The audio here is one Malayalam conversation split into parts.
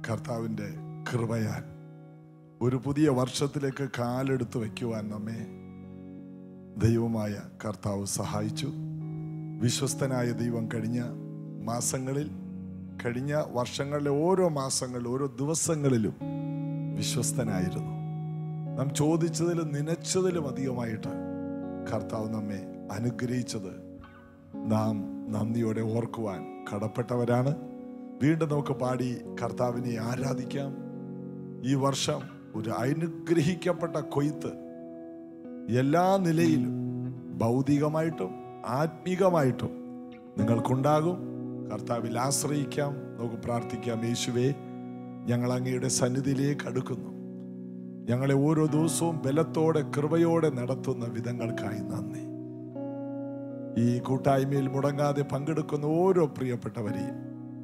കർത്താവിൻ്റെ കൃപയാൽ ഒരു പുതിയ വർഷത്തിലേക്ക് കാലെടുത്ത് വയ്ക്കുവാൻ നമ്മെ ദൈവമായ കർത്താവ് സഹായിച്ചു വിശ്വസ്തനായ ദൈവം കഴിഞ്ഞ മാസങ്ങളിൽ കഴിഞ്ഞ വർഷങ്ങളിലെ ഓരോ മാസങ്ങളിലും ഓരോ ദിവസങ്ങളിലും വിശ്വസ്തനായിരുന്നു നാം ചോദിച്ചതിലും നനച്ചതിലും അധികമായിട്ട് കർത്താവ് നമ്മെ അനുഗ്രഹിച്ചത് നാം നന്ദിയോടെ ഓർക്കുവാൻ കടപ്പെട്ടവരാണ് വീണ്ടും നമുക്ക് പാടി കർത്താവിനെ ആരാധിക്കാം ഈ വർഷം ഒരു അനുഗ്രഹിക്കപ്പെട്ട കൊയ്ത്ത് എല്ലാ നിലയിലും ഭൗതികമായിട്ടും ആത്മീകമായിട്ടും നിങ്ങൾക്കുണ്ടാകും കർത്താവിൽ ആശ്രയിക്കാം നമുക്ക് പ്രാർത്ഥിക്കാം യേശുവേ ഞങ്ങൾ അങ്ങയുടെ സന്നിധിയിലേക്ക് അടുക്കുന്നു ഞങ്ങളെ ഓരോ ദിവസവും ബലത്തോടെ കൃപയോടെ നടത്തുന്ന വിധങ്ങൾക്കായി നന്ദി ഈ കൂട്ടായ്മയിൽ മുടങ്ങാതെ പങ്കെടുക്കുന്ന ഓരോ പ്രിയപ്പെട്ടവരെയും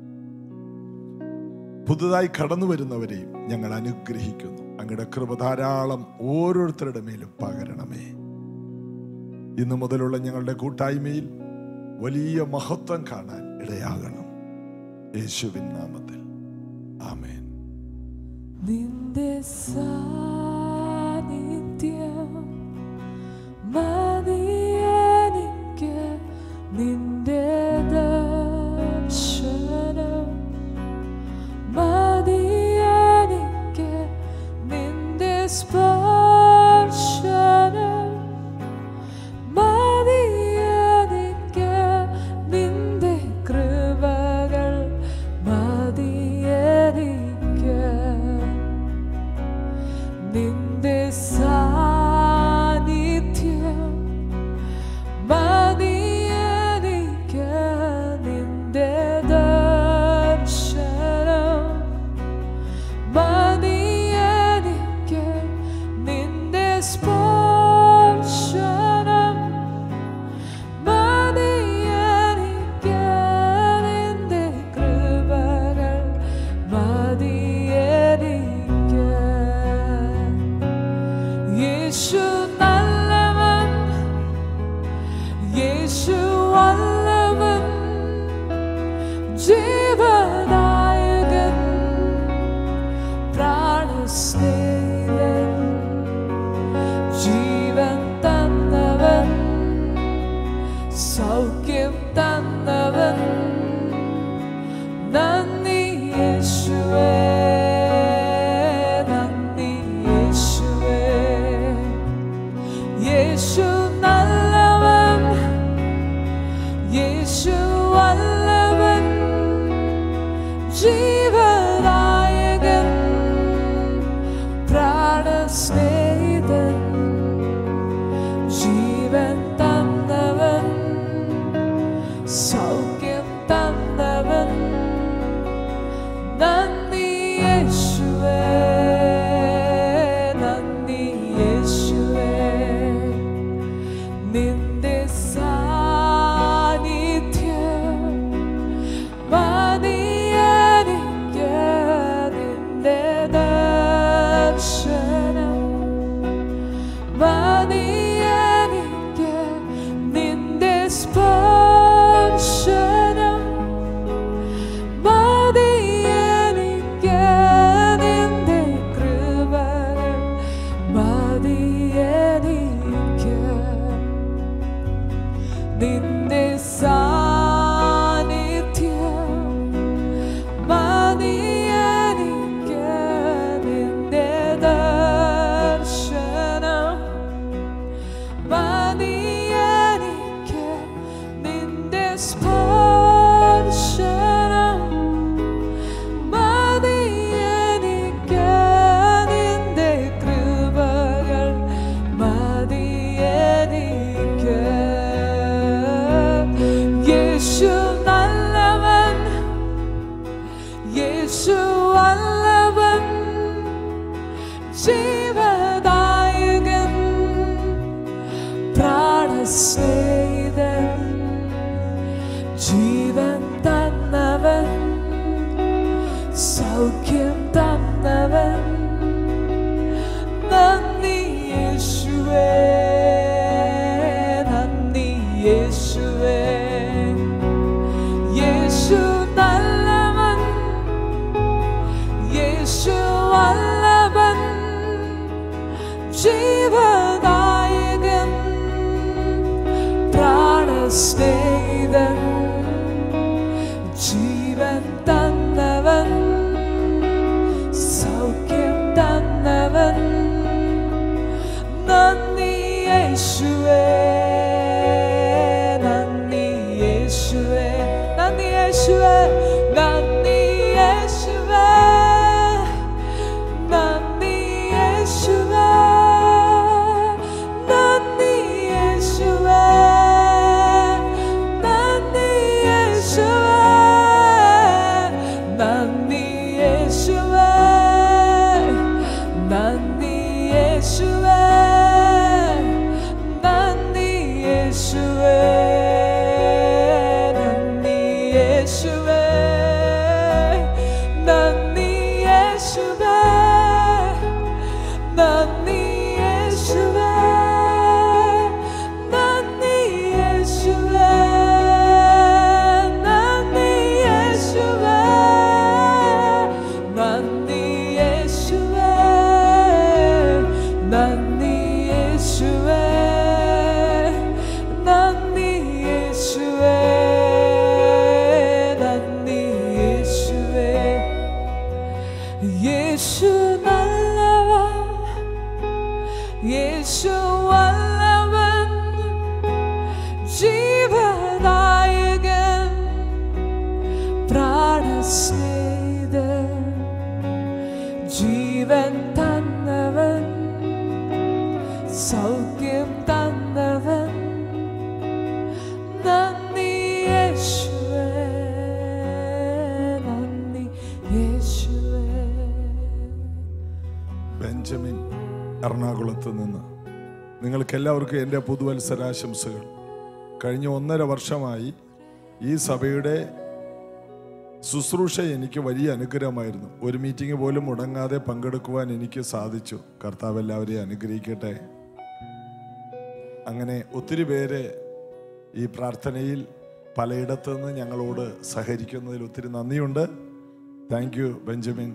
പുതുതായി കടന്നു വരുന്നവരെയും ഞങ്ങൾ അനുഗ്രഹിക്കുന്നു അങ്ങയുടെ കൃപ ധാരാളം ഓരോരുത്തരുടെ മേലും പകരണമേ ഇന്നു മുതലുള്ള ഞങ്ങളുടെ കൂട്ടായ്മയിൽ വലിയ മഹത്വം കാണാൻ ഇടയാകണം യേശുവിൻ നാമത്തിൽ ആമേൻ നിന്റെ സാന്നിധ്യം മതിയെനിക്ക് നിന്റെ ദർശനം മതിയെനിക്ക് നിന്റെ സ്പർശനം മതിയെനിക്ക് നിന്റെ കൃപകൾ മതിയെനിക്ക് നിന്റെ സാന്നിധ്യം മതിയെനിക്ക് നിന്റെ ദർശനം മതിയെനിക്ക് നിന്റെ സ്പർശനം മതിയെനിക്ക് നിന്റെ കൃപകൾ മതിയെനിക്ക് യേശു നല്ലവൻ യേശു വല്ലവൻ ജീവദായകൻ പ്രാണസ്നേഹൻ ജീവൻ തന്നവൻ സൗഖ്യം തന്നവൻ നന്ദി യേശുവേ നന്ദി യേശുവേ യേശു നല്ലവൻ യേശു വല്ലവൻ ജീവനായകൻ പ്രാണസ്നേഹിതൻ ജീവൻ തന്നവൻ സൗഖ്യം തന്നവൻ നന്ദി യേശുവേ നന്ദി യേശുവേ നിന്റെ സാന്നിധ്യം മതിയെനിക്ക് നിന്റെ ദർശനം മതിയെനിക്ക് നിന്റെ സ്പർശനം മതിയെനിക്ക് നിന്റെ കൃപകൾ മതിയെനിക്ക് നിന്റെ സാന്നിധ്യം മതിയെനിക്ക് നിന്റെ ദർശനം മതിയെനിക്ക് നിന്റെ സ്പർശനം മതിയെനിക്ക് നിന്റെ കൃപകൾ മതിയെനിക്ക് യേശു നല്ലവൻ യേശു വല്ലവൻ ജീവദായകൻ പ്രാണസ്നേഹിതൻ ജീവൻ തന്നവൻ സൗഖ്യം തന്നവൻ നന്ദി യേശുവേ നന്ദി യേശുവേ യേശു നല്ലവൻ യേശു വല്ലഭൻ ജീവദായകൻ പ്രാണസ്നേഹിതൻ ജീവൻ തന്നവൻ സൗഖ്യം തന്നവൻ നന്ദി യേശുവേ നന്ദി യേശുവേ നന്ദി യേശുവേ നന്ദി യേശുവേ നന്ദി യേശുവേ നന്ദി യേശുവേ നന്ദി യേശുവേ നന്ദി യേശുവേ നന്ദി യേശുവേ നന്ദി യേശുവേ നന്ദി യേശുവേ നന്ദി യേശുവേ നന്ദി യേശുവേ നന്ദി യേശുവേ നന്ദി യേശുവേ നന്ദി യേശുവേ നന്ദി യേശുവേ നന്ദി യേശുവേ നന്ദി യേശുവേ യേശു നല്ലവൻ യേശു വല്ലവൻ ജീവദായകൻ പ്രാണസ്നേഹിതൻ ജീവൻ തന്നവൻ സൗഖ്യം തന്നവൻ നന്ദി യേശുവേ നന്ദി യേശുവേ ബെഞ്ചമിൻ എറണാകുളത്ത് നിന്ന് നിങ്ങൾക്ക് എല്ലാവർക്കും എൻ്റെ പുതുവത്സരാശംസകൾ കഴിഞ്ഞ ഒന്നര വർഷമായി ഈ സഭയുടെ ശുശ്രൂഷ എനിക്ക് വലിയ അനുഗ്രഹമായിരുന്നു ഒരു മീറ്റിംഗ് പോലും മുടങ്ങാതെ പങ്കെടുക്കുവാൻ എനിക്ക് സാധിച്ചു കർത്താവ് എല്ലാവരെയും അനുഗ്രഹിക്കട്ടെ അങ്ങനെ ഒത്തിരി പേര് ഈ പ്രാർത്ഥനയിൽ പലയിടത്തു നിന്ന് ഞങ്ങളോട് സഹകരിക്കുന്നതിൽ ഒത്തിരി നന്ദിയുണ്ട് താങ്ക് യു ബെഞ്ചമിൻ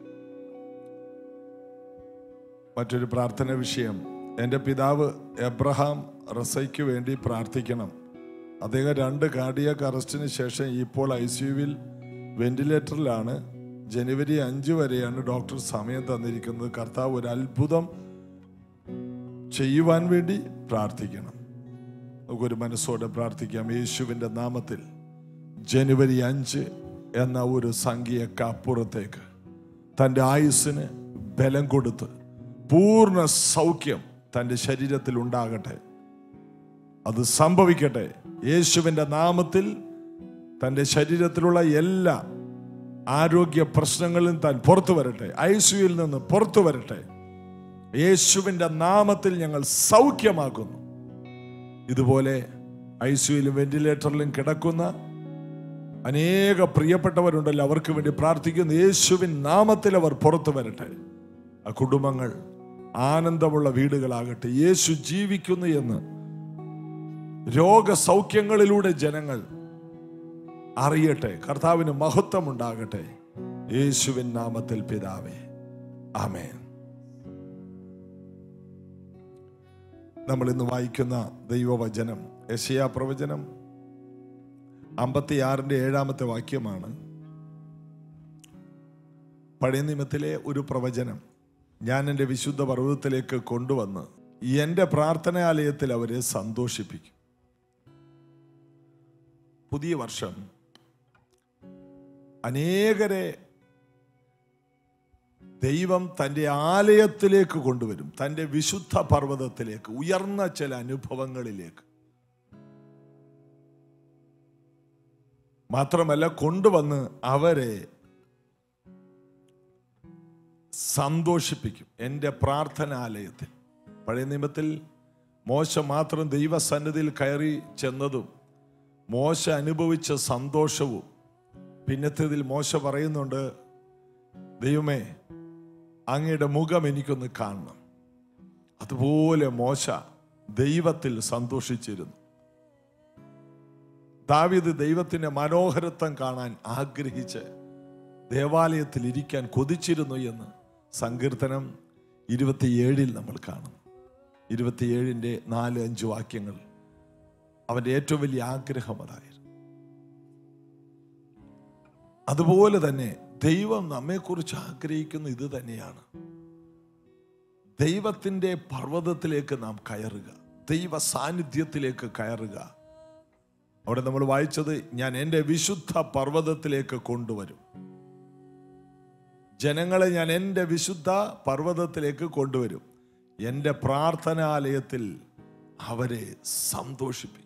മറ്റൊരു പ്രാർത്ഥന വിഷയം എൻ്റെ പിതാവ് എബ്രഹാം റസയ്ക്ക് വേണ്ടി പ്രാർത്ഥിക്കണം അദ്ദേഹം രണ്ട് കാർഡിയാക് അറസ്റ്റിന് ശേഷം ഇപ്പോൾ ഐ സിയുവിൽ വെന്റിലേറ്ററിലാണ് ജനുവരി അഞ്ച് വരെയാണ് ഡോക്ടർ സമയം തന്നിരിക്കുന്നത് കർത്താവ് ഒരു അത്ഭുതം ചെയ്യുവാൻ വേണ്ടി പ്രാർത്ഥിക്കണം നമുക്കൊരു മനസ്സോടെ പ്രാർത്ഥിക്കാം യേശുവിൻ്റെ നാമത്തിൽ ജനുവരി അഞ്ച് എന്ന ഒരു സംഖ്യയൊക്കെ അപ്പുറത്തേക്ക് തൻ്റെ ആയുസ്സിന് ബലം കൊടുത്ത് പൂർണ്ണ സൗഖ്യം തൻ്റെ ശരീരത്തിൽ ഉണ്ടാകട്ടെ അത് സംഭവിക്കട്ടെ യേശുവിൻ്റെ നാമത്തിൽ തൻ്റെ ശരീരത്തിലുള്ള എല്ലാ ആരോഗ്യ പ്രശ്നങ്ങളിലും താൻ പുറത്തു വരട്ടെ ഐസിയുയിൽ നിന്ന് പുറത്തു വരട്ടെ യേശുവിൻ്റെ നാമത്തിൽ ഞങ്ങൾ സൗഖ്യമാക്കുന്നു ഇതുപോലെ ഐസിയുയിലും വെന്റിലേറ്ററിലും കിടക്കുന്ന അനേക പ്രിയപ്പെട്ടവരുണ്ടല്ലോ അവർക്ക് വേണ്ടി പ്രാർത്ഥിക്കുന്നു യേശുവിൻ നാമത്തിൽ അവർ പുറത്തു വരട്ടെ ആ കുടുംബങ്ങൾ ആനന്ദമുള്ള വീടുകളാകട്ടെ യേശു ജീവിക്കുന്നു എന്ന് രോഗസൗഖ്യങ്ങളിലൂടെ ജനങ്ങൾ അറിയട്ടെ കർത്താവിന് മഹത്വം ഉണ്ടാകട്ടെ യേശുവിൻ നാമത്തിൽ പിതാവേ ആമേൻ നമ്മൾ ഇന്ന് വായിക്കുന്ന ദൈവവചനം യശയാ പ്രവചനം അമ്പത്തിയാറിന്റെ ഏഴാമത്തെ വാക്യമാണ് പഴയ നിയമത്തിലെ ഒരു പ്രവചനം ഞാൻ എൻ്റെ വിശുദ്ധ പർവ്വതത്തിലേക്ക് കൊണ്ടുവന്ന് എൻ്റെ പ്രാർത്ഥനാലയത്തിൽ അവരെ സന്തോഷിപ്പിക്കും പുതിയ വർഷം അനേകരെ ദൈവം തൻ്റെ ആലയത്തിലേക്ക് കൊണ്ടുവരും തൻ്റെ വിശുദ്ധ പർവ്വതത്തിലേക്ക് ഉയർന്ന ചില അനുഭവങ്ങളിലേക്ക് മാത്രമല്ല കൊണ്ടുവന്ന് അവരെ സന്തോഷിപ്പിക്കും എൻ്റെ പ്രാർത്ഥനാലയത്തിൽ പഴയ നിയമത്തിൽ മോശ മാത്രം ദൈവസന്നിധിയിൽ കയറി ചെന്നതും മോശ അനുഭവിച്ച സന്തോഷവും പിന്നത്തേതിൽ മോശ പറയുന്നുണ്ട് ദൈവമേ അങ്ങയുടെ മുഖം എനിക്കൊന്ന് കാണണം അതുപോലെ മോശ ദൈവത്തിൽ സന്തോഷിച്ചിരുന്നു ദാവീദ് ദൈവത്തിന്റെ മനോഹരത്വം കാണാൻ ആഗ്രഹിച്ച് ദേവാലയത്തിൽ ഇരിക്കാൻ കൊതിച്ചിരുന്നു എന്ന് സങ്കീർത്തനം ഇരുപത്തിയേഴിൽ നമ്മൾ കാണുന്നു ഇരുപത്തിയേഴിൻ്റെ നാല് അഞ്ച് വാക്യങ്ങൾ അവൻ്റെ ഏറ്റവും വലിയ ആഗ്രഹം അതായിരുന്നു അതുപോലെ തന്നെ ദൈവം നമ്മെക്കുറിച്ച് ആഗ്രഹിക്കുന്ന ഇത് തന്നെയാണ് ദൈവത്തിൻ്റെ പർവ്വതത്തിലേക്ക് നാം കയറുക ദൈവ സാന്നിധ്യത്തിലേക്ക് കയറുക അവിടെ നമ്മൾ വായിച്ചത് ഞാൻ എൻ്റെ വിശുദ്ധ പർവ്വതത്തിലേക്ക് കൊണ്ടുവരും ജനങ്ങളെ ഞാൻ എൻ്റെ വിശുദ്ധ പർവ്വതത്തിലേക്ക് കൊണ്ടുവരും എൻ്റെ പ്രാർത്ഥനാലയത്തിൽ അവരെ സന്തോഷിപ്പിക്കും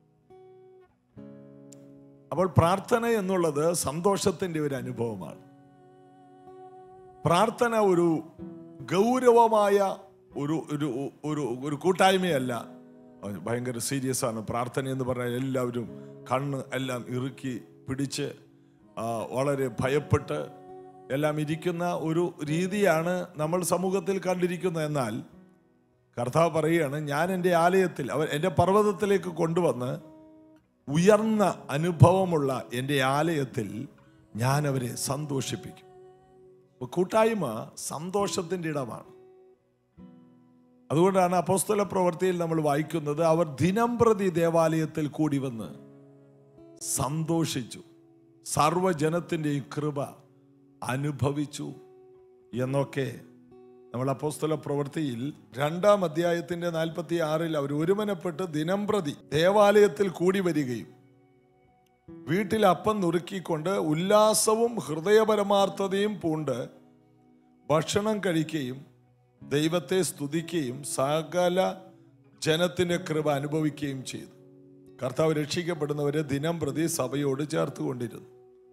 അപ്പോൾ പ്രാർത്ഥന എന്നുള്ളത് സന്തോഷത്തിൻ്റെ ഒരു അനുഭവമാണ് പ്രാർത്ഥന ഒരു ഗൗരവമായ ഒരു ഒരു ഒരു ഒരു കൂട്ടായ്മയല്ല അത് ഭയങ്കര സീരിയസ് ആണ് പ്രാർത്ഥന എന്ന് പറഞ്ഞാൽ എല്ലാവരും കണ്ണ് എല്ലാം ഇറുക്കി പിടിച്ച് ആ, വളരെ ഭയപ്പെട്ട് എല്ലാം ഇരിക്കുന്ന ഒരു രീതിയാണ് നമ്മൾ സമൂഹത്തിൽ കണ്ടിരിക്കുന്നത് എന്നാൽ കർത്താവ് പറയുകയാണ് ഞാൻ എൻ്റെ ആലയത്തിൽ അവർ എൻ്റെ പർവ്വതത്തിലേക്ക് കൊണ്ടുവന്ന് ഉയർന്ന അനുഭവമുള്ള എൻ്റെ ആലയത്തിൽ ഞാൻ അവരെ സന്തോഷിപ്പിക്കും അപ്പൊ കൂട്ടായ്മ സന്തോഷത്തിൻ്റെ ഇടമാണ് അതുകൊണ്ടാണ് അപ്പോസ്തല പ്രവൃത്തിയിൽ നമ്മൾ വായിക്കുന്നത് അവർ ദിനംപ്രതി ദേവാലയത്തിൽ കൂടി വന്ന് സന്തോഷിച്ചു സർവജനത്തിൻ്റെയും കൃപ അനുഭവിച്ചു എന്നൊക്കെ നമ്മൾ അപ്പോസ്തല പ്രവൃത്തിയിൽ രണ്ടാം അധ്യായത്തിന്റെ നാൽപ്പത്തി ആറിൽ അവർ ഒരുമനപ്പെട്ട് ദിനംപ്രതി ദേവാലയത്തിൽ കൂടി വരികയും വീട്ടിൽ അപ്പം നുറുക്കിക്കൊണ്ട് ഉല്ലാസവും ഹൃദയപരമാർത്ഥതയും പൂണ്ട് ഭക്ഷണം കഴിക്കുകയും ദൈവത്തെ സ്തുതിക്കുകയും സകല ജനത്തിന്റെ കൃപ അനുഭവിക്കുകയും ചെയ്തു കർത്താവ് രക്ഷിക്കപ്പെടുന്നവരെ ദിനം പ്രതി സഭയോട് ചേർത്തുകൊണ്ടിരുന്നു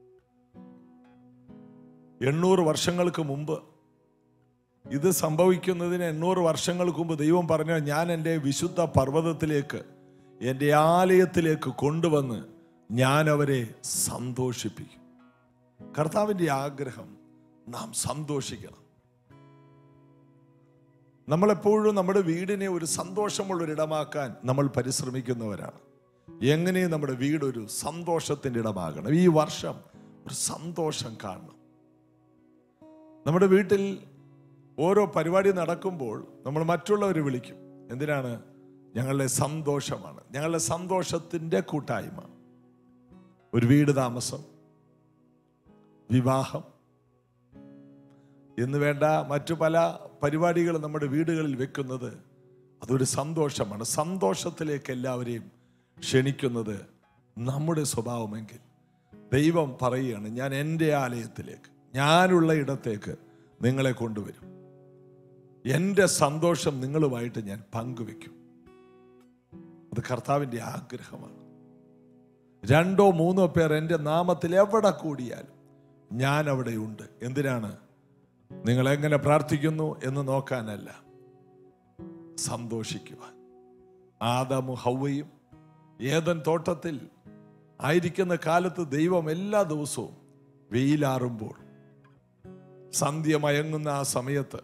എണ്ണൂറ് വർഷങ്ങൾക്ക് മുമ്പ് ഇത് സംഭവിക്കുന്നതിന് എണ്ണൂറ് വർഷങ്ങൾക്ക് മുമ്പ് ദൈവം പറഞ്ഞ ഞാൻ എൻ്റെ വിശുദ്ധ പർവ്വതത്തിലേക്ക് എൻ്റെ ആലയത്തിലേക്ക് കൊണ്ടുവന്ന് ഞാൻ അവരെ സന്തോഷിപ്പിക്കും കർത്താവിൻ്റെ ആഗ്രഹം നാം സന്തോഷിക്കണം നമ്മളെപ്പോഴും നമ്മുടെ വീടിനെ ഒരു സന്തോഷമുള്ള ഒരിടമാക്കാൻ നമ്മൾ പരിശ്രമിക്കുന്നവരാണ് എങ്ങനെ നമ്മുടെ വീട് ഒരു സന്തോഷത്തിൻ്റെ ഇടമാകണം ഈ വർഷം ഒരു സന്തോഷം കാണണം നമ്മുടെ വീട്ടിൽ ഓരോ പരിപാടി നടക്കുമ്പോൾ നമ്മൾ മറ്റുള്ളവരെ വിളിക്കും എന്തിനാണ് ഞങ്ങളുടെ സന്തോഷമാണ് ഞങ്ങളുടെ സന്തോഷത്തിൻ്റെ കൂട്ടായ്മ ഒരു വീട് താമസം വിവാഹം എന്ന് വേണ്ട മറ്റു പല പരിപാടികൾ നമ്മുടെ വീടുകളിൽ വെക്കുന്നത് അതൊരു സന്തോഷമാണ് സന്തോഷത്തിലേക്ക് എല്ലാവരെയും ക്ഷണിക്കുന്നത് നമ്മുടെ സ്വഭാവമെങ്കിൽ ദൈവം പറയുകയാണ് ഞാൻ എൻ്റെ ആലയത്തിലേക്ക് ഞാനുള്ള ഇടത്തേക്ക് നിങ്ങളെ കൊണ്ടുവരും എൻ്റെ സന്തോഷം നിങ്ങളുമായിട്ട് ഞാൻ പങ്കുവെക്കും അത് കർത്താവിൻ്റെ ആഗ്രഹമാണ് രണ്ടോ മൂന്നോ പേർ എൻ്റെ നാമത്തിൽ എവിടെ കൂടിയാലും ഞാൻ അവിടെയുണ്ട് എന്തിനാണ് നിങ്ങൾ എങ്ങനെ പ്രാർത്ഥിക്കുന്നു എന്ന് നോക്കാനല്ല സന്തോഷിക്കുവാൻ ആദാമും ഹൗവയും ഏതൻ തോട്ടത്തിൽ ആയിരിക്കുന്ന കാലത്ത് ദൈവം എല്ലാ ദിവസവും വെയിലാറുമ്പോൾ സന്ധ്യ മയങ്ങുന്ന ആ സമയത്ത്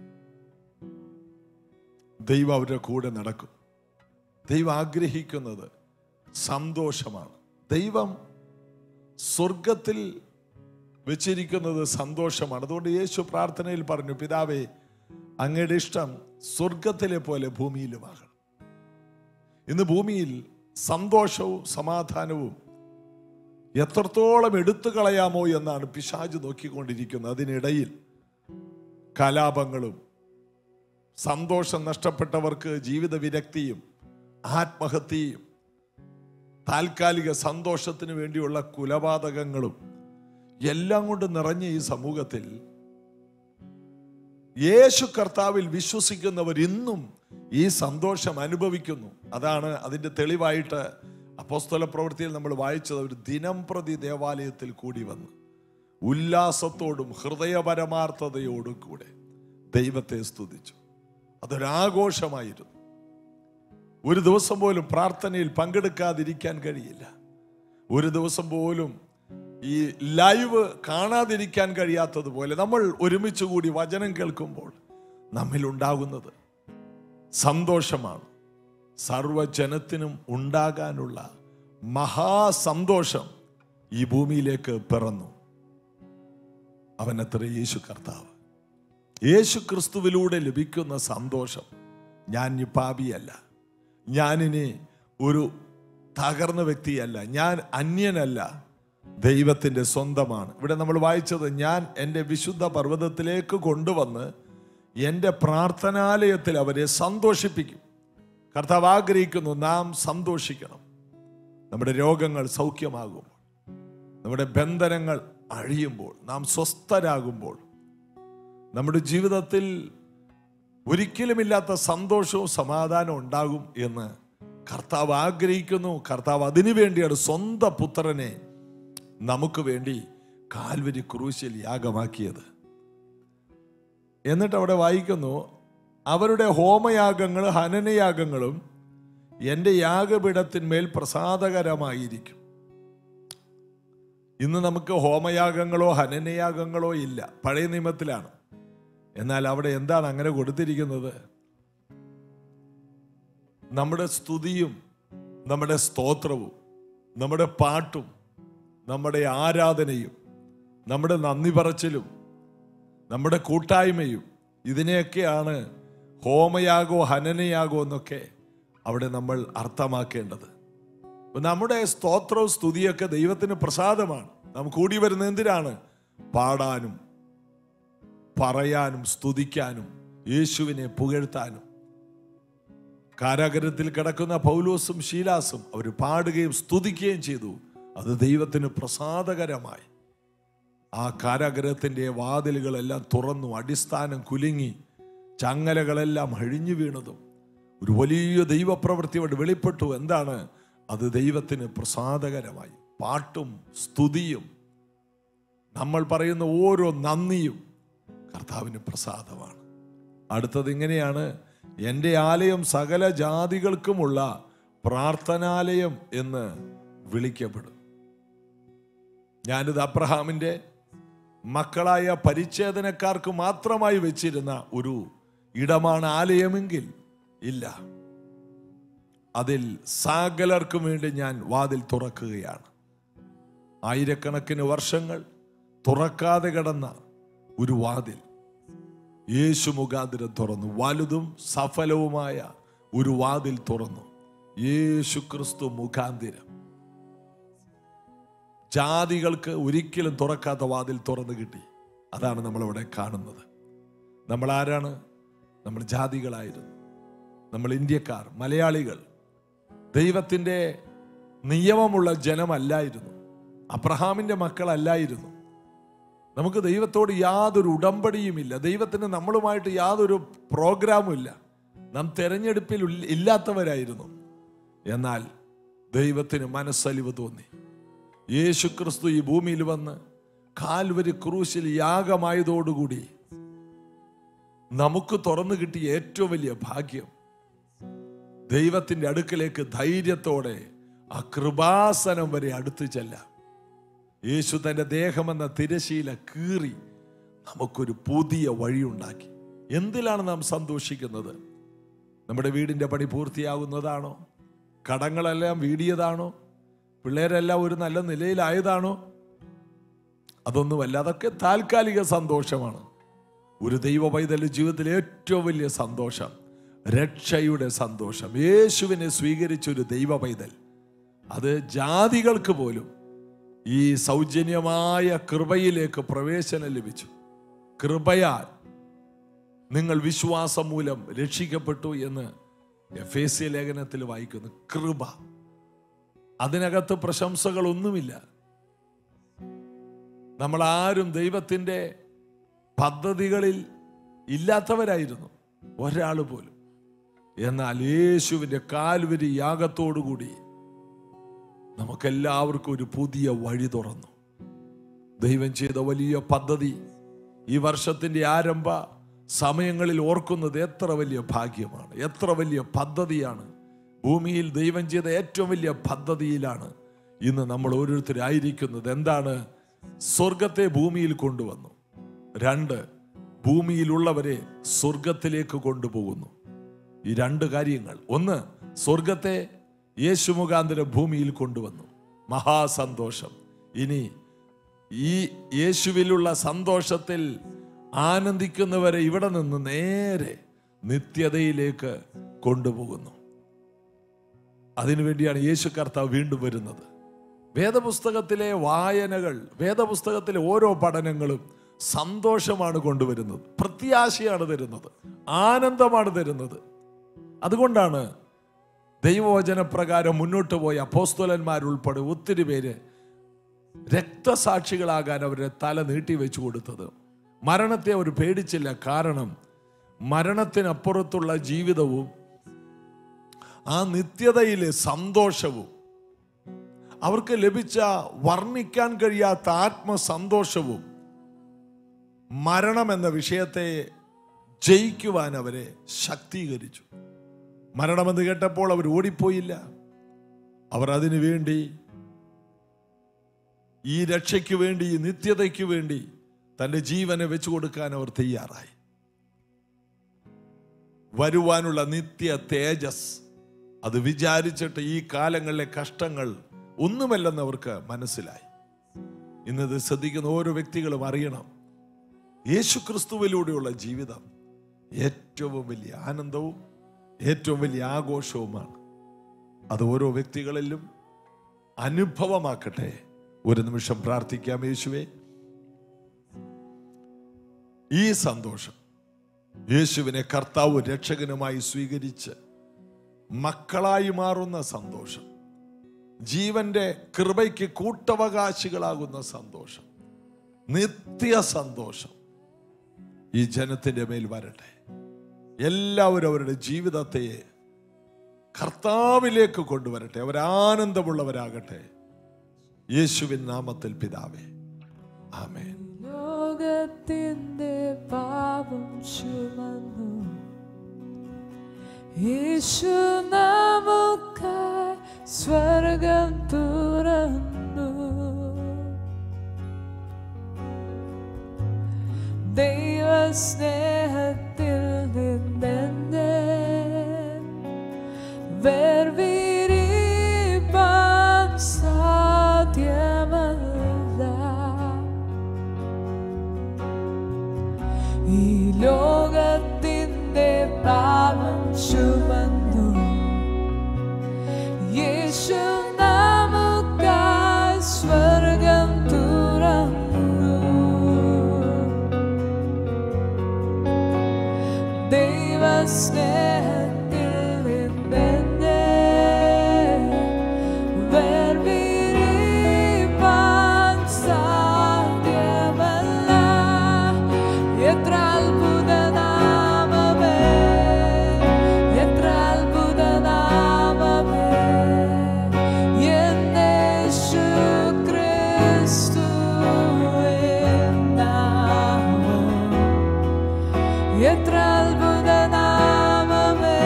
ദൈവം അവരുടെ കൂടെ നടക്കും ദൈവം ആഗ്രഹിക്കുന്നത് സന്തോഷമാണ് ദൈവം സ്വർഗത്തിൽ വെച്ചിരിക്കുന്നത് സന്തോഷമാണ് അതുകൊണ്ട് യേശു പ്രാർത്ഥനയിൽ പറഞ്ഞു പിതാവേ അങ്ങയുടെ ഇഷ്ടം സ്വർഗത്തിലെ പോലെ ഭൂമിയിലുമാകണം ഇന്ന് ഭൂമിയിൽ സന്തോഷവും സമാധാനവും എത്രത്തോളം എടുത്തു കളയാമോ എന്നാണ് പിശാജ് നോക്കിക്കൊണ്ടിരിക്കുന്നത് അതിനിടയിൽ കലാപങ്ങളും സന്തോഷം നഷ്ടപ്പെട്ടവർക്ക് ജീവിത വിരക്തിയും ആത്മഹത്യയും താൽക്കാലിക സന്തോഷത്തിന് വേണ്ടിയുള്ള കുലപാതകങ്ങളും എല്ലാം കൊണ്ട് നിറഞ്ഞ ഈ സമൂഹത്തിൽ യേശു കർത്താവിൽ വിശ്വസിക്കുന്നവർ ഇന്നും ഈ സന്തോഷം അനുഭവിക്കുന്നു അതാണ് അതിന്റെ തെളിവായിട്ട് അപ്പോസ്തല പ്രവൃത്തിയിൽ നമ്മൾ വായിച്ചത് ഒരു ദിനം പ്രതി ദേവാലയത്തിൽ കൂടി വന്ന് ഉല്ലാസത്തോടും ഹൃദയപരമാർത്ഥതയോടും കൂടെ ദൈവത്തെ സ്തുതിച്ചു അതൊരാഘോഷമായിരുന്നു ഒരു ദിവസം പോലും പ്രാർത്ഥനയിൽ പങ്കെടുക്കാതിരിക്കാൻ കഴിയില്ല ഒരു ദിവസം പോലും ഈ ലൈവ് കാണാതിരിക്കാൻ കഴിയാത്തതുപോലെ നമ്മൾ ഒരുമിച്ച് കൂടി വചനം കേൾക്കുമ്പോൾ നമ്മിൽ ഉണ്ടാകുന്നത് സന്തോഷമാണ് സർവജനത്തിനും ഉണ്ടാകാനുള്ള മഹാസന്തോഷം ഈ ഭൂമിയിലേക്ക് പിറന്നു അവനത്ര യേശു കർത്താവ് യേശു ക്രിസ്തുവിലൂടെ ലഭിക്കുന്ന സന്തോഷം ഞാൻ ഇനി പാപിയല്ല ഞാനിനി ഒരു തകർന്ന വ്യക്തിയല്ല ഞാൻ അന്യനല്ല ദൈവത്തിൻ്റെ സ്വന്തമാണ് ഇവിടെ നമ്മൾ വായിച്ചത് ഞാൻ എൻ്റെ വിശുദ്ധ പർവ്വതത്തിലേക്ക് കൊണ്ടുവന്ന് എൻ്റെ പ്രാർത്ഥനാലയത്തിൽ അവരെ സന്തോഷിപ്പിക്കും കർത്താവ് ആഗ്രഹിക്കുന്നു നാം സന്തോഷിക്കണം നമ്മുടെ രോഗങ്ങൾ സൗഖ്യമാകുമ്പോൾ നമ്മുടെ ബന്ധനങ്ങൾ അഴിയുമ്പോൾ നാം സ്വസ്ഥരാകുമ്പോൾ നമ്മുടെ ജീവിതത്തിൽ ഒരിക്കലുമില്ലാത്ത സന്തോഷവും സമാധാനവും ഉണ്ടാകും എന്ന് കർത്താവ് ആഗ്രഹിക്കുന്നു കർത്താവ് അതിനു വേണ്ടിയാണ് സ്വന്തം പുത്രനെ നമുക്ക് വേണ്ടി കാൽവരി ക്രൂശിൽ യാഗമാക്കിയത് എന്നിട്ട് അവിടെ വായിക്കുന്നു അവരുടെ ഹോമയാഗങ്ങൾ ഹനനയാഗങ്ങളും എൻ്റെ യാഗപീഠത്തിന്മേൽ പ്രസാദകരമായിരിക്കും ഇന്ന് നമുക്ക് ഹോമയാഗങ്ങളോ ഹനനയാഗങ്ങളോ ഇല്ല പഴയ നിയമത്തിലാണ് എന്നാൽ അവിടെ എന്താണ് അങ്ങനെ കൊടുത്തിരിക്കുന്നത് നമ്മുടെ സ്തുതിയും നമ്മുടെ സ്തോത്രവും നമ്മുടെ പാട്ടും നമ്മുടെ ആരാധനയും നമ്മുടെ നന്ദി പറച്ചിലും നമ്മുടെ കൂട്ടായ്മയും ഇതിനെയൊക്കെയാണ് ഹോമയാഗോ ഹനനയാഗോ എന്നൊക്കെ അവിടെ നമ്മൾ അർത്ഥമാക്കേണ്ടത് അപ്പൊ നമ്മുടെ സ്തോത്രവും സ്തുതിയൊക്കെ ദൈവത്തിന് പ്രസാദമാണ് നാം കൂടി വരുന്ന എന്തിനാണ് പാടാനും പറയാനും സ്തുതിക്കാനും യേശുവിനെ പുകഴ്ത്താനും കാരാഗ്രഹത്തിൽ കിടക്കുന്ന പൗലോസും ശീലാസും അവർ പാടുകയും സ്തുതിക്കുകയും ചെയ്തു അത് ദൈവത്തിന് പ്രസാദകരമായി ആ കാരാഗ്രഹത്തിൻ്റെ വാതിലുകളെല്ലാം തുറന്നു അടിസ്ഥാനം കുലുങ്ങി ചങ്ങലകളെല്ലാം അഴിഞ്ഞു വീണതും ഒരു വലിയ ദൈവപ്രവൃത്തി അവിടെ വെളിപ്പെട്ടു എന്താണ് അത് ദൈവത്തിന് പ്രസാദകരമായി പാട്ടും സ്തുതിയും നമ്മൾ പറയുന്ന ഓരോ നന്ദിയും കർത്താവിന് പ്രസാദമാണ് അടുത്തത് ഇങ്ങനെയാണ് എൻ്റെ ആലയം സകല ജാതികൾക്കുമുള്ള പ്രാർത്ഥനാലയം എന്ന് വിളിക്കപ്പെടും ഞാനിത് അബ്രഹാമിൻ്റെ മക്കളായ പരിച്ഛേദനക്കാർക്ക് മാത്രമായി വെച്ചിരുന്ന ഒരു ഇടമാണ് ആലയമെങ്കിൽ ഇല്ല അതിൽ സകലർക്കും വേണ്ടി ഞാൻ വാതിൽ തുറക്കുകയാണ് ആയിരക്കണക്കിന് വർഷങ്ങൾ തുറക്കാതെ കിടന്ന ഒരു വാതിൽ യേശു മുഖാന്തരം തുറന്നു വലുതും സഫലവുമായ ഒരു വാതിൽ തുറന്നു യേശു ക്രിസ്തു മുഖാന്തിരം ജാതികൾക്ക് ഒരിക്കലും തുറക്കാത്ത വാതിൽ തുറന്നു കിട്ടി അതാണ് നമ്മളിവിടെ കാണുന്നത് നമ്മൾ ആരാണ് നമ്മൾ ജാതികളായിരുന്നു നമ്മൾ ഇന്ത്യക്കാർ മലയാളികൾ ദൈവത്തിൻ്റെ നിയമമുള്ള ജനമല്ലായിരുന്നു അബ്രഹാമിൻ്റെ മക്കളല്ലായിരുന്നു നമുക്ക് ദൈവത്തോട് യാതൊരു ഉടമ്പടിയുമില്ല ദൈവത്തിന് നമ്മളുമായിട്ട് യാതൊരു പ്രോഗ്രാമും ഇല്ല നാം തെരഞ്ഞെടുപ്പിൽ ഇല്ല- ഇല്ലാത്തവരായിരുന്നു എന്നാൽ ദൈവത്തിന് മനസ്സലിവ് തോന്നി യേശു ക്രിസ്തു ഈ ഭൂമിയിൽ വന്ന് കാൽവരി ക്രൂശിൽ യാഗമായതോടുകൂടി നമുക്ക് തുറന്നു കിട്ടിയ ഏറ്റവും വലിയ ഭാഗ്യം ദൈവത്തിന്റെ അടുക്കലേക്ക് ധൈര്യത്തോടെ ആ കൃപാസനം വരെ അടുത്ത് ചെല്ലാം യേശു തന്റെ ദേഹമെന്ന തിരശീല കീറി നമുക്കൊരു പുതിയ വഴിയുണ്ടാക്കി എന്തിലാണ് നാം സന്തോഷിക്കുന്നത് നമ്മുടെ വീടിന്റെ പണി പൂർത്തിയാകുന്നതാണോ കടങ്ങളെല്ലാം വീടിയതാണോ പിള്ളേരെല്ലാം ഒരു നല്ല നിലയിലായതാണോ അതൊന്നുമല്ല അതൊക്കെ താൽക്കാലിക സന്തോഷമാണ് ഒരു ദൈവ പൈതൽ ജീവിതത്തിലെ ഏറ്റവും വലിയ സന്തോഷം രക്ഷയുടെ സന്തോഷം യേശുവിനെ സ്വീകരിച്ച ഒരു ദൈവ പൈതൽ അത് ജാതികൾക്ക് പോലും ഈ സൗജന്യമായ കൃപയിലേക്ക് പ്രവേശനം ലഭിച്ചു കൃപയാൽ നിങ്ങൾ വിശ്വാസം മൂലം രക്ഷിക്കപ്പെട്ടു എന്ന് എഫ് എ സി ലേഖനത്തിൽ വായിക്കുന്നു കൃപ അതിനകത്ത് പ്രശംസകളൊന്നുമില്ല നമ്മൾ ആരും ദൈവത്തിൻ്റെ പദ്ധതികളിൽ ഇല്ലാത്തവരായിരുന്നു ഒരാൾ പോലും എന്നാൽ യേശുവിൻ്റെ കാൽവരി യാഗത്തോടുകൂടി നമുക്കെല്ലാവർക്കും ഒരു പുതിയ വഴി തുറന്നു ദൈവം ചെയ്ത വലിയ പദ്ധതി ഈ വർഷത്തിൻ്റെ ആരംഭ സമയങ്ങളിൽ ഓർക്കുന്നത് എത്ര വലിയ ഭാഗ്യമാണ് എത്ര വലിയ പദ്ധതിയാണ് ഭൂമിയിൽ ദൈവം ചെയ്ത ഏറ്റവും വലിയ പദ്ധതിയിലാണ് ഇന്ന് നമ്മൾ ഓരോരുത്തരായിരിക്കുന്നത് എന്താണ് സ്വർഗത്തെ ഭൂമിയിൽ കൊണ്ടുവന്നു രണ്ട് ഭൂമിയിലുള്ളവരെ സ്വർഗത്തിലേക്ക് കൊണ്ടുപോകുന്നു ഈ രണ്ട് കാര്യങ്ങൾ ഒന്ന് സ്വർഗത്തെ യേശു മുഖാന്തരം ഭൂമിയിൽ കൊണ്ടുവന്നു മഹാസന്തോഷം ഇനി ഈ യേശുവിലുള്ള സന്തോഷത്തിൽ ആനന്ദിക്കുന്നവരെ ഇവിടെ നിന്ന് നേരെ നിത്യതയിലേക്ക് കൊണ്ടുപോകുന്നു അതിനുവേണ്ടിയാണ് യേശു കർത്താവ് വീണ്ടും വരുന്നത് വേദപുസ്തകത്തിലെ വായനകൾ വേദപുസ്തകത്തിലെ ഓരോ പഠനങ്ങളും സന്തോഷമാണ് കൊണ്ടുവരുന്നത് പ്രത്യാശയാണ് തരുന്നത് ആനന്ദമാണ് തരുന്നത് അതുകൊണ്ടാണ് ദൈവവചനപ്രകാരം മുന്നോട്ട് പോയ അപ്പോസ്തോലന്മാരുൾപ്പെടെ ഒത്തിരി പേര് രക്തസാക്ഷികളാകാൻ അവരുടെ തല നീട്ടി വെച്ചു കൊടുത്തത് മരണത്തെ അവർ പേടിച്ചില്ല കാരണം മരണത്തിനപ്പുറത്തുള്ള ജീവിതവും ആ നിത്യതയിലെ സന്തോഷവും അവർക്ക് ലഭിച്ച വർണ്ണിക്കാൻ കഴിയാത്ത ആത്മസന്തോഷവും മരണം എന്ന വിഷയത്തെ ജയിക്കുവാൻ അവരെ ശക്തീകരിച്ചു മരണമെന്ന് കേട്ടപ്പോൾ അവർ ഓടിപ്പോയില്ല അവർ അതിനു വേണ്ടി ഈ രക്ഷയ്ക്ക് വേണ്ടി ഈ നിത്യതയ്ക്ക് വേണ്ടി തൻ്റെ ജീവനെ വെച്ചു കൊടുക്കാൻ അവർ തയ്യാറായി വരുവാനുള്ള നിത്യ തേജസ് അത് വിചാരിച്ചിട്ട് ഈ കാലങ്ങളിലെ കഷ്ടങ്ങൾ ഒന്നുമല്ലെന്ന് അവർക്ക് മനസ്സിലായി ഇന്നത് ശ്രദ്ധിക്കുന്ന ഓരോ വ്യക്തികളും അറിയണം യേശു ക്രിസ്തുവിലൂടെയുള്ള ജീവിതം ഏറ്റവും വലിയ ആനന്ദവും ഏറ്റവും വലിയ ആഘോഷവുമാണ് അത് ഓരോ വ്യക്തികളിലും അനുഭവമാക്കട്ടെ ഒരു നിമിഷം പ്രാർത്ഥിക്കാം യേശുവേ ഈ സന്തോഷം യേശുവിനെ കർത്താവ് രക്ഷകനുമായി സ്വീകരിച്ച് മക്കളായി മാറുന്ന സന്തോഷം ജീവന്റെ കൃപയ്ക്ക് കൂട്ടവകാശികളാകുന്ന സന്തോഷം നിത്യ സന്തോഷം ഈ ജനത്തിന്റെ മേൽ വരട്ടെ എല്ലാവരും അവരുടെ ജീവിതത്തെ കർത്താവിലേക്ക് കൊണ്ടുവരട്ടെ അവർ ആനന്ദമുള്ളവരാകട്ടെ യേശുവിൻ നാമത്തിൽ പിതാവേ ആമേൻ ലോകത്തിന്റെ പാപം ചുമന്നു യേശു നമുക്കായി സ്വർഗം തുറന്നു ദൈവസ്നേഹത്തിൽ നിന്നെന്നെ വേർപിരിപ്പാൻ സാധ്യമല്ല ഈ ലോകത്തിന്റെ പാപം ചുമന്നു യേശു നമുക്കായി സ്വർഗം തുറന്നു ദൈവസ്നേഹത്തിൽ നിന്നെന്നെ വേർപിരിപ്പാൻ സാധ്യമല്ല എത്ര അത്ഭുത നാമമേ എത്ര അത്ഭുത നാമമേ എന്നേശു ക്രിസ്തുവിൻ നാമം എത്ര അത്ഭുത നാമമേ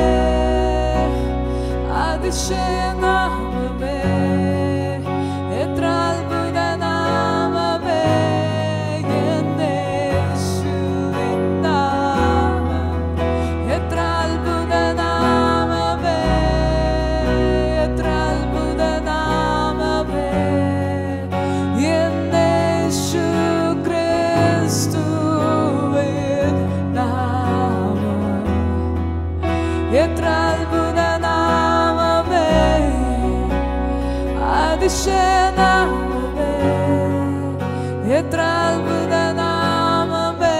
അതിശയ നാമമേ എത്ര അത്ഭുത നാമമേ എന്നേശുവിൻ നാമം എത്ര അത്ഭുത നാമമേ എത്ര അത്ഭുത നാമമേ എന്നേശു ക്രിസ്തുവിൻ നാമം എത്ര അത്ഭുത നാമമേ അതിശയ നാമമേ എത്ര അത്ഭുത നാമമേ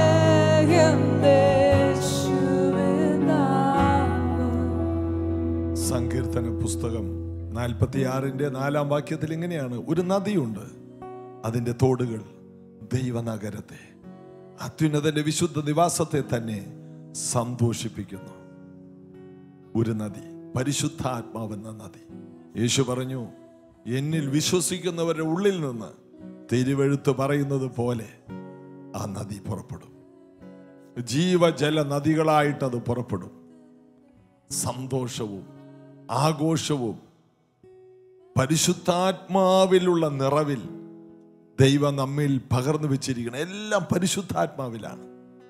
എന്നേശുവിൻ നാമം സങ്കീർത്തന പുസ്തകം നാൽപ്പത്തിയാറിന്റെ നാലാം വാക്യത്തിൽ ഇങ്ങനെയാണ് ഒരു നദിയുണ്ട് അതിന്റെ തോടുകൾ ദൈവനഗരത്തെ അത്യുന്നതന്റെ വിശുദ്ധ നിവാസത്തെ തന്നെ സന്തോഷിപ്പിക്കുന്നു ഒരു നദി പരിശുദ്ധാത്മാവെന്ന നദി യേശു പറഞ്ഞു എന്നിൽ വിശ്വസിക്കുന്നവരുടെ ഉള്ളിൽ നിന്ന് തിരുവെഴുത്ത് പറയുന്നത് പോലെ ആ നദി പുറപ്പെടും ജീവജല നദികളായിട്ട് അത് പുറപ്പെടും സന്തോഷവും ആഘോഷവും പരിശുദ്ധാത്മാവിലുള്ള നിറവിൽ ദൈവം നമ്മിൽ പകർന്നു വെച്ചിരിക്കണം എല്ലാം പരിശുദ്ധാത്മാവിലാണ്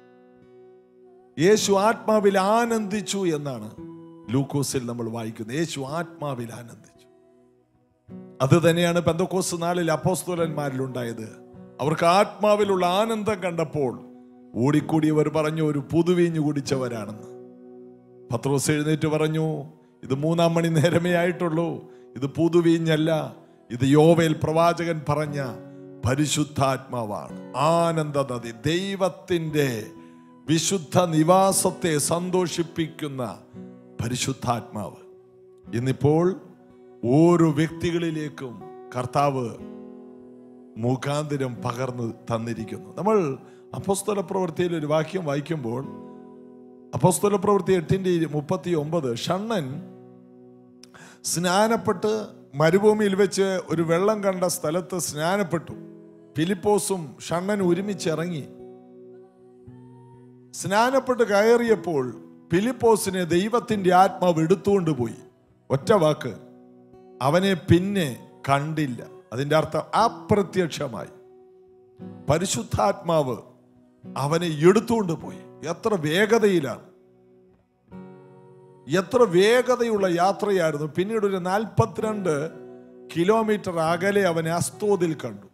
യേശു ആത്മാവിൽ ആനന്ദിച്ചു എന്നാണ് ലൂക്കോസിൽ നമ്മൾ വായിക്കുന്നത് യേശു ആത്മാവിൽ ആനന്ദിച്ചു അത് തന്നെയാണ് പെന്തക്കോസ് നാളിൽ അപ്പോസ്തോലന്മാരിൽ ഉണ്ടായത് അവർക്ക് ആത്മാവിലുള്ള ആനന്ദം കണ്ടപ്പോൾ ഓടിക്കൂടിയവർ പറഞ്ഞു ഒരു പുതുവീഞ്ഞു കുടിച്ചവരാണെന്ന് പത്രോസ് എഴുന്നേറ്റ് പറഞ്ഞു ഇത് മൂന്നാം മണി നേരമേ ആയിട്ടുള്ളൂ ഇത് പുതുവീഞ്ഞല്ല ഇത് യോവേൽ പ്രവാചകൻ പറഞ്ഞ പരിശുദ്ധാത്മാവാണ് ആനന്ദ നദി ദൈവത്തിൻ്റെ വിശുദ്ധ നിവാസത്തെ സന്തോഷിപ്പിക്കുന്ന പരിശുദ്ധാത്മാവ് ഇന്നിപ്പോൾ ഓരോ വ്യക്തികളിലേക്കും കർത്താവ് മുഖാന്തരം പകർന്ന് തന്നിരിക്കുന്നു നമ്മൾ അപ്പോസ്തല പ്രവൃത്തിയിൽ ഒരു വാക്യം വായിക്കുമ്പോൾ അപ്പോസ്തല പ്രവൃത്തി എട്ടിൻ്റെ മുപ്പത്തി ഒമ്പത് ഷണ്ണൻ സ്നാനപ്പെട്ട് മരുഭൂമിയിൽ വെച്ച് ഒരു വെള്ളം കണ്ട സ്ഥലത്ത് സ്നാനപ്പെട്ടു ഫിലിപ്പോസും ഷണ്ണൻ ഒരുമിച്ചിറങ്ങി സ്നാനപ്പെട്ട് കയറിയപ്പോൾ ഫിലിപ്പോസിനെ ദൈവത്തിന്റെ ആത്മാവ് എടുത്തുകൊണ്ട് പോയി ഒറ്റ വാക്ക് അവനെ പിന്നെ കണ്ടില്ല അതിന്റെ അർത്ഥം അപ്രത്യക്ഷമായി പരിശുദ്ധാത്മാവ് അവനെ എടുത്തുകൊണ്ട് പോയി എത്ര വേഗതയിലാണ് എത്ര വേഗതയുള്ള യാത്രയായിരുന്നു പിന്നീട് ഒരു നാൽപ്പത്തിരണ്ട് കിലോമീറ്റർ അകലെ അവനെ അസ്തോതിൽ കണ്ടു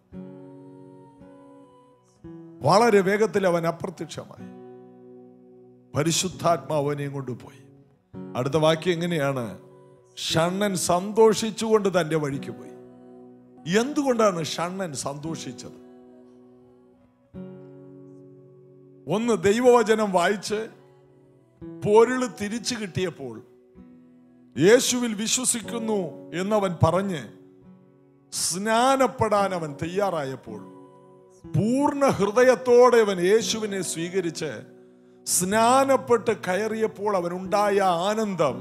വളരെ വേഗത്തിൽ അവൻ അപ്രത്യക്ഷമായി പരിശുദ്ധാത്മാവ് അവനെയും കൊണ്ടുപോയി അടുത്ത വാക്യം എങ്ങനെയാണ് ഷണ്ണൻ സന്തോഷിച്ചുകൊണ്ട് തന്റെ വഴിക്ക് പോയി എന്തുകൊണ്ടാണ് ഷണ്ണൻ സന്തോഷിച്ചത് ഒന്ന് ദൈവവചനം വായിച്ച് പൊരുള് തിരിച്ചു കിട്ടിയപ്പോൾ യേശുവിൽ വിശ്വസിക്കുന്നു എന്നവൻ പറഞ്ഞ് സ്നാനപ്പെടാൻ അവൻ തയ്യാറായപ്പോൾ പൂർണ്ണ ഹൃദയത്തോടെ അവൻ യേശുവിനെ സ്വീകരിച്ച് സ്നാനപ്പെട്ട് കയറിയപ്പോൾ അവനുണ്ടായ ആനന്ദം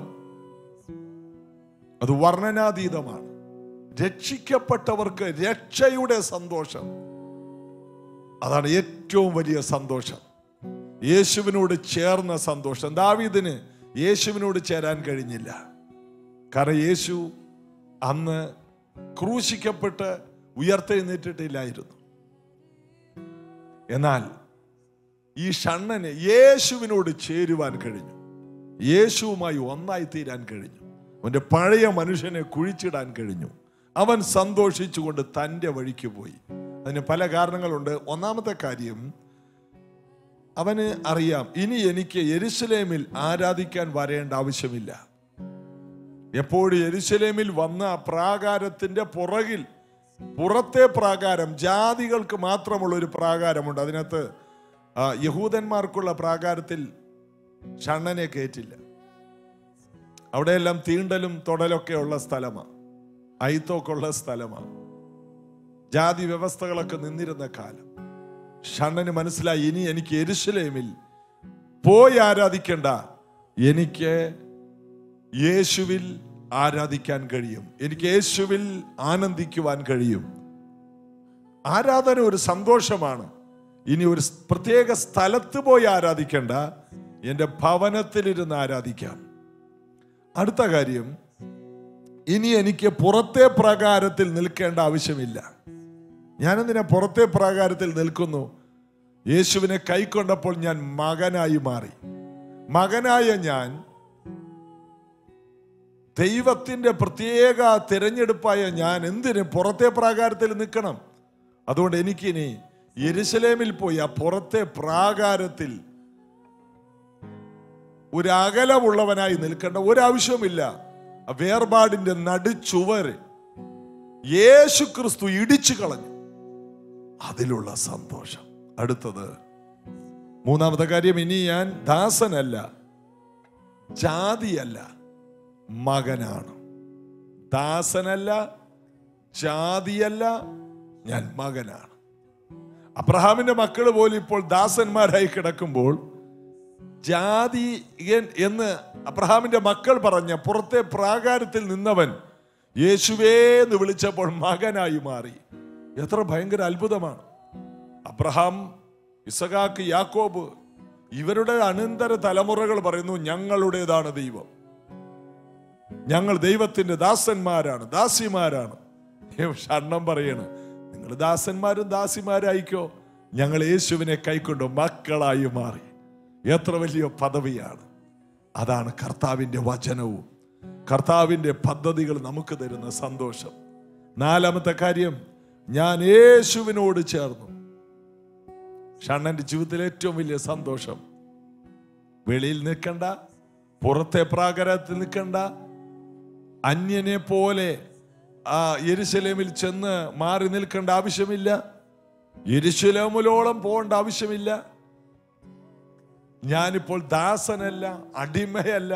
അത് വർണ്ണനാതീതമാണ് രക്ഷിക്കപ്പെട്ടവർക്ക് രക്ഷയുടെ സന്തോഷം അതാണ് ഏറ്റവും വലിയ സന്തോഷം യേശുവിനോട് ചേർന്ന സന്തോഷം ദാവീദിന് യേശുവിനോട് ചേരാൻ കഴിഞ്ഞില്ല കാരണം യേശു അന്ന് ക്രൂശിക്കപ്പെട്ട് ഉയർത്തെഴുന്നേറ്റിട്ടില്ലായിരുന്നു എന്നാൽ ഈ ഷണ്ണന് യേശുവിനോട് ചേരുവാൻ കഴിഞ്ഞു യേശുവുമായി ഒന്നായി തീരാൻ കഴിഞ്ഞു അവന്റെ പഴയ മനുഷ്യനെ കുഴിച്ചിടാൻ കഴിഞ്ഞു അവൻ സന്തോഷിച്ചുകൊണ്ട് തൻ്റെ വഴിക്ക് പോയി അതിന് പല കാരണങ്ങളുണ്ട് ഒന്നാമത്തെ കാര്യം അവന് അറിയാം ഇനി എനിക്ക് എരുസലേമിൽ ആരാധിക്കാൻ വരേണ്ട ആവശ്യമില്ല എപ്പോഴും എരുസലേമിൽ വന്ന ആ പ്രാകാരത്തിന്റെ പുറകിൽ പുറത്തെ പ്രാകാരം ജാതികൾക്ക് മാത്രമുള്ള ഒരു പ്രാകാരമുണ്ട് അതിനകത്ത് ആ, യഹൂദന്മാർക്കുള്ള പ്രാകാരത്തിൽ ഷണ്ണനെ കയറ്റില്ല അവിടെയെല്ലാം തീണ്ടലും തൊടലൊക്കെ ഉള്ള സ്ഥലമാണ് അയിത്തൊക്കെ ഉള്ള സ്ഥലമാണ് ജാതി വ്യവസ്ഥകളൊക്കെ നിന്നിരുന്ന കാലം ഷണ്ണന് മനസ്സിലായി ഇനി എനിക്ക് എരുശലേമിൽ പോയി ആരാധിക്കണ്ട എനിക്ക് യേശുവിൽ ആരാധിക്കാൻ കഴിയും എനിക്ക് യേശുവിൽ ആനന്ദിക്കുവാൻ കഴിയും ആരാധന ഒരു സന്തോഷമാണ് ഇനി ഒരു സ് പ്രത്യേക സ്ഥലത്ത് പോയി ആരാധിക്കണ്ട എൻ്റെ ഭവനത്തിലിരുന്ന് ആരാധിക്കാം അടുത്ത കാര്യം ഇനി എനിക്ക് പുറത്തെ പ്രാകാരത്തിൽ നിൽക്കേണ്ട ആവശ്യമില്ല ഞാനെന്തിനാ പുറത്തെ പ്രാകാരത്തിൽ നിൽക്കുന്നു യേശുവിനെ കൈക്കൊണ്ടപ്പോൾ ഞാൻ മകനായി മാറി മകനായ ഞാൻ ദൈവത്തിന്റെ പ്രത്യേക തിരഞ്ഞെടുപ്പായ ഞാൻ എന്തിന് പുറത്തെ പ്രാകാരത്തിൽ നിൽക്കണം അതുകൊണ്ട് എനിക്കിനി യെരുശലേമിൽ പോയി ആ പുറത്തെ പ്രാകാരത്തിൽ ഒരു അകലമുള്ളവനായി നിൽക്കേണ്ട ഒരാവശ്യവുമില്ല ആ വേർപാടിന്റെ നടുച്ചുവര് യേശു ക്രിസ്തു ഇടിച്ചു കളഞ്ഞു അതിലുള്ള സന്തോഷം അടുത്തത് മൂന്നാമത്തെ കാര്യം ഇനി ഞാൻ ദാസനല്ല ജാതിയല്ല മകനാണ് ദാസനല്ല ജാതിയല്ല ഞാൻ മകനാണ് അബ്രഹാമിന്റെ മക്കൾ പോലും ഇപ്പോൾ ദാസന്മാരായി കിടക്കുമ്പോൾ ജാതിയൻ എന്ന് അബ്രഹാമിന്റെ മക്കൾ പറഞ്ഞ പുറത്തെ പ്രാകാരത്തിൽ നിന്നവൻ യേശുവേ എന്ന് വിളിച്ചപ്പോൾ മകനായി മാറി എത്ര ഭയങ്കര അത്ഭുതമാണ് അബ്രഹാം ഇസഖാക്ക് യാക്കോബ് ഇവരുടെ അനന്തര തലമുറകൾ പറയുന്നു ഞങ്ങളുടേതാണ് ദൈവം ഞങ്ങൾ ദൈവത്തിന്റെ ദാസന്മാരാണ് ദാസിമാരാണ് ഷണ്ണം പറയാണ് നിങ്ങൾ ദാസന്മാരും ദാസിമാരായിക്കോ ഞങ്ങൾ യേശുവിനെ കൈക്കൊണ്ടു മക്കളായി മാറി എത്ര വലിയ പദവിയാണ് അതാണ് കർത്താവിന്റെ വചനവും കർത്താവിന്റെ പദ്ധതികൾ നമുക്ക് തരുന്ന സന്തോഷം നാലാമത്തെ കാര്യം ഞാൻ യേശുവിനോട് ചേർന്നു ഷണ്ണന്റെ ജീവിതത്തിലെ ഏറ്റവും വലിയ സന്തോഷം വെളിയിൽ നിൽക്കണ്ട പുറത്തെ പ്രാകാരത്തിൽ നിൽക്കണ്ട അന്യനെ പോലെ ആ യെരുശലേമിൽ ചെന്ന് മാറി നിൽക്കേണ്ട ആവശ്യമില്ല യെരുശലേമിലോളം പോകേണ്ട ആവശ്യമില്ല ഞാനിപ്പോൾ ദാസനല്ല അടിമയല്ല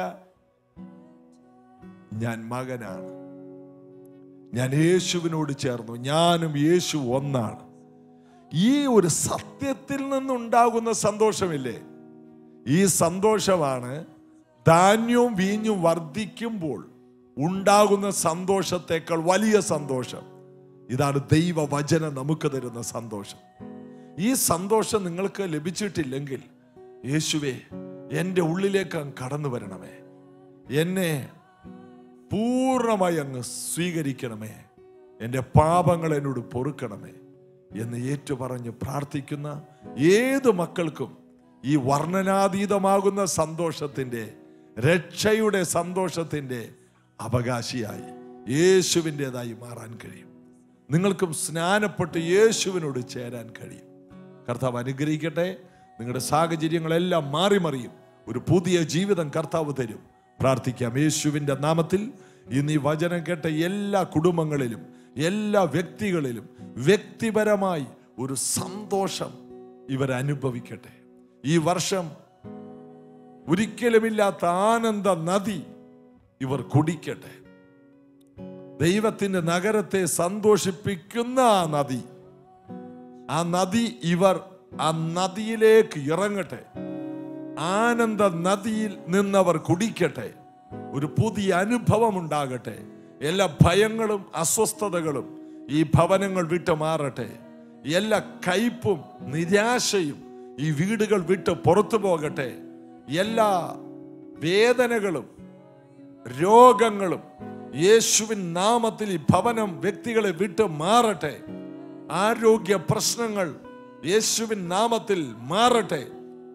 ഞാൻ മകനാണ് ഞാൻ യേശുവിനോട് ചേർന്നു ഞാനും യേശു ഒന്നാണ് ഈ ഒരു സത്യത്തിൽ നിന്നുണ്ടാകുന്ന സന്തോഷമില്ലേ ഈ സന്തോഷമാണ് ധാന്യവും വീഞ്ഞും വർദ്ധിക്കുമ്പോൾ ഉണ്ടാകുന്ന സന്തോഷത്തേക്കാൾ വലിയ സന്തോഷം ഇതാണ് ദൈവവചനം നമുക്ക് തരുന്ന സന്തോഷം ഈ സന്തോഷം നിങ്ങൾക്ക് ലഭിച്ചിട്ടില്ലെങ്കിൽ യേശുവേ എൻ്റെ ഉള്ളിലേക്ക് അങ്ങ് കടന്നു വരണമേ എന്നെ പൂർണ്ണമായി അങ്ങ് സ്വീകരിക്കണമേ എൻ്റെ പാപങ്ങൾ എന്നോട് പൊറുക്കണമേ എന്ന് ഏറ്റുപറഞ്ഞ് പ്രാർത്ഥിക്കുന്ന ഏത് മക്കൾക്കും ഈ വർണ്ണനാതീതമാകുന്ന സന്തോഷത്തിൻ്റെ രക്ഷയുടെ സന്തോഷത്തിൻ്റെ അവകാശിയായി യേശുവിൻ്റെതായി മാറാൻ കഴിയും നിങ്ങൾക്കും സ്നാനപ്പെട്ട് യേശുവിനോട് ചേരാൻ കഴിയും കർത്താവ് അനുഗ്രഹിക്കട്ടെ നിങ്ങളുടെ സാഹചര്യങ്ങളെല്ലാം മാറി മറിയും ഒരു പുതിയ ജീവിതം കർത്താവ് തരും പ്രാർത്ഥിക്കാം യേശുവിൻ്റെ നാമത്തിൽ ഇന്ന് ഈ വചനം കേട്ട എല്ലാ കുടുംബങ്ങളിലും എല്ലാ വ്യക്തികളിലും വ്യക്തിപരമായി ഒരു സന്തോഷം ഇവർ അനുഭവിക്കട്ടെ ഈ വർഷം ഒരിക്കലുമില്ലാത്ത ആനന്ദ നദി ഇവർ കുടിക്കട്ടെ ദൈവത്തിന്റെ നഗരത്തെ സന്തോഷിപ്പിക്കുന്ന ആ നദി ആ നദി ഇവർ ആ നദിയിലേക്ക് ഇറങ്ങട്ടെ ആനന്ദ നദിയിൽ നിന്നവർ കുടിക്കട്ടെ ഒരു പുതിയ അനുഭവം ഉണ്ടാകട്ടെ എല്ലാ ഭയങ്ങളും അസ്വസ്ഥതകളും ഈ ഭവനങ്ങൾ വിട്ട് മാറട്ടെ എല്ലാ കയ്പും നിരാശയും ഈ വീടുകൾ വിട്ട് പുറത്തു പോകട്ടെ എല്ലാ വേദനകളും രോഗങ്ങളും യേശുവിൻ നാമത്തിൽ ഈ ഭവനം വ്യക്തികളെ വിട്ട് മാറട്ടെ ആരോഗ്യ പ്രശ്നങ്ങൾ യേശുവിൻ നാമത്തിൽ മാറട്ടെ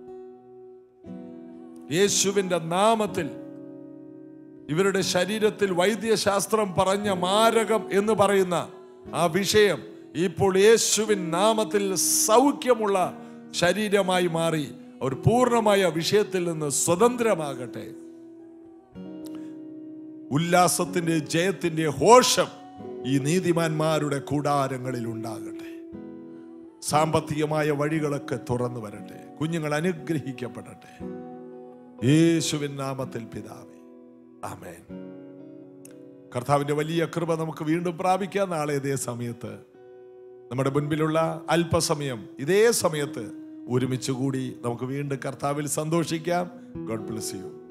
യേശുവിന്റെ നാമത്തിൽ ഇവരുടെ ശരീരത്തിൽ വൈദ്യശാസ്ത്രം പറഞ്ഞ മാരകം എന്ന് പറയുന്ന ആ വിഷയം ഇപ്പോൾ യേശുവിൻ നാമത്തിൽ സൗഖ്യമുള്ള ശരീരമായി മാറി അവർ പൂർണ്ണമായ വിഷയത്തിൽ നിന്ന് സ്വതന്ത്രമാകട്ടെ ഉല്ലാസത്തിന്റെ ജയത്തിന്റെ ഹോഷം ഈ നീതിമാന്മാരുടെ കൂടാരങ്ങളിൽ ഉണ്ടാകട്ടെ സാമ്പത്തികമായ വഴികളൊക്കെ തുറന്നു വരട്ടെ കുഞ്ഞുങ്ങൾ അനുഗ്രഹിക്കപ്പെടട്ടെ യേശുവിൻ നാമത്തിൽ പിതാവേ ആമേൻ കർത്താവിന്റെ വലിയ കൃപ നമുക്ക് വീണ്ടും പ്രാപിക്കാം നാളെ ഇതേ സമയത്ത് നമ്മുടെ മുൻപിലുള്ള അല്പസമയം ഇതേ സമയത്ത് ഒരുമിച്ച് കൂടി നമുക്ക് വീണ്ടും കർത്താവിൽ സന്തോഷിക്കാം ഗോഡ് ബ്ലസ് യു